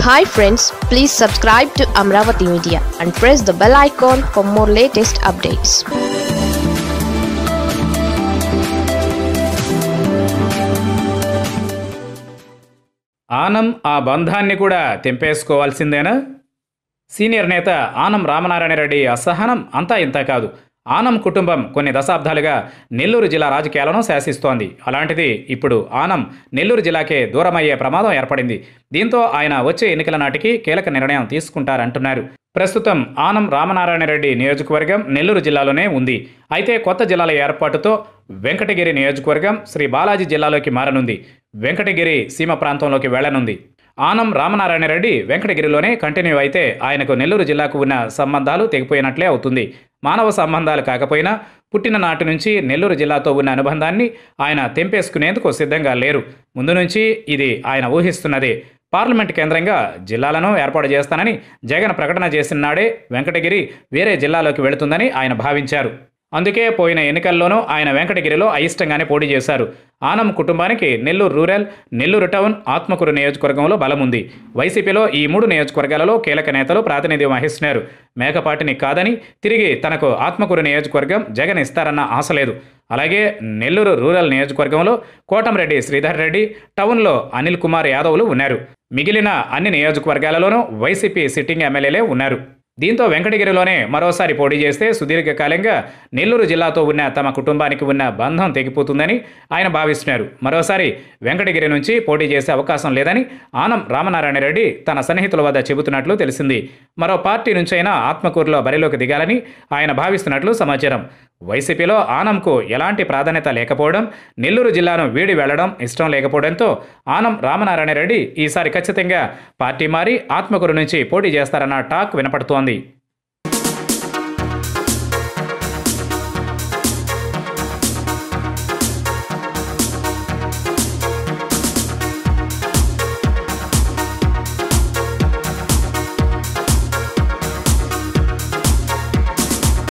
hi friends please subscribe to Amaravati media and press the bell icon for more latest updates Anam ఆ బంధాన్ని కూడా తెంపేసుకోవాల్సిందేనా senior నేత ఆనం రామనారాయణ రెడ్డి అసహనం అంతా ఇంత కాదు ఆనం కుటుంబం కొన్ని దశాబ్దాలుగా నెల్లూరు జిల్లా రాజకీయాలను శాసిస్తోంది అలాంటిది ఇప్పుడు ఆనం నెల్లూరు జిల్లాకే దూరమయ్యే ప్రమాదం ఏర్పడింది దీంతో ఆయన వచ్చే ఎన్నికల నాటికి కీలక నిర్ణయం తీసుకుంటారంటున్నారు ప్రస్తుతం ఆనం రామనారాయణ రెడ్డి నియోజకవర్గం నెల్లూరు జిల్లాలోనే ఉంది అయితే కొత్త జిల్లాల ఏర్పాటుతో వెంకటగిరి నియోజకవర్గం శ్రీ బాలాజీ జిల్లాలోకి మారనుంది వెంకటగిరి సీమ ప్రాంతంలోకి వెళ్లనుంది ఆనం రామనారాయణ రెడ్డి వెంకటగిరిలోనే కంటిన్యూ అయితే ఆయనకు నెల్లూరు జిల్లాకు ఉన్న సంబంధాలు తెగిపోయినట్లే అవుతుంది మానవ సంబంధాలు కాకపోయినా పుట్టిన నాటి నుంచి నెల్లూరు జిల్లాతో ఉన్న అనుబంధాన్ని ఆయన తెంపేసుకునేందుకు సిద్ధంగా లేరు ముందు నుంచి ఇది ఆయన ఊహిస్తున్నదే పార్లమెంట్ కేంద్రంగా జిల్లాలను ఏర్పాటు చేస్తానని జగన్ ప్రకటన చేసిన నాడే వెంకటగిరి వేరే జిల్లాలోకి వెళుతుందని ఆయన భావించారు అందుకే పోయిన ఎన్నికల్లోనూ ఆయన వెంకటగిరిలో అయిష్టంగానే పోటీ చేశారు ఆనం కుటుంబానికి నెల్లూరు రూరల్ నెల్లూరు టౌన్ ఆత్మకూరు నియోజకవర్గంలో బలం ఉంది వైసీపీలో ఈ మూడు నియోజకవర్గాలలో కీలక నేతలు ప్రాతినిధ్యం వహిస్తున్నారు మేకపాటిని కాదని తిరిగి తనకు ఆత్మకూరు నియోజకవర్గం జగన్ ఇస్తారన్న ఆశ లేదు అలాగే నెల్లూరు రూరల్ నియోజకవర్గంలో కోటంరెడ్డి శ్రీధర్ రెడ్డి టౌన్లో అనిల్ కుమార్ యాదవ్లు ఉన్నారు మిగిలిన అన్ని నియోజకవర్గాలలోనూ వైసీపీ సిట్టింగ్ ఎమ్మెల్యేలే ఉన్నారు దీంతో వెంకటగిరిలోనే మరోసారి పోటీ చేస్తే సుదీర్ఘకాలంగా నెల్లూరు జిల్లాతో ఉన్న తమ కుటుంబానికి ఉన్న బంధం తెగిపోతుందని ఆయన భావిస్తున్నారు మరోసారి వెంకటగిరి నుంచి పోటీ చేసే అవకాశం లేదని ఆనం రామనారాయణ రెడ్డి తన సన్నిహితుల వద్ద చెబుతున్నట్లు తెలిసింది మరో పార్టీ నుంచైనా ఆత్మకూరులో బరిలోకి దిగాలని ఆయన భావిస్తున్నట్లు సమాచారం వైసీపీలో ఆనంకు ఎలాంటి ప్రాధాన్యత లేకపోవడం నెల్లూరు జిల్లాను వీడి వెళ్లడం ఇష్టం లేకపోవడంతో ఆనం రామనారాయణ రెడ్డి ఈసారి ఖచ్చితంగా పార్టీ మారి ఆత్మకూరు నుంచి పోటీ చేస్తారన్న టాక్ వినపడుతోంది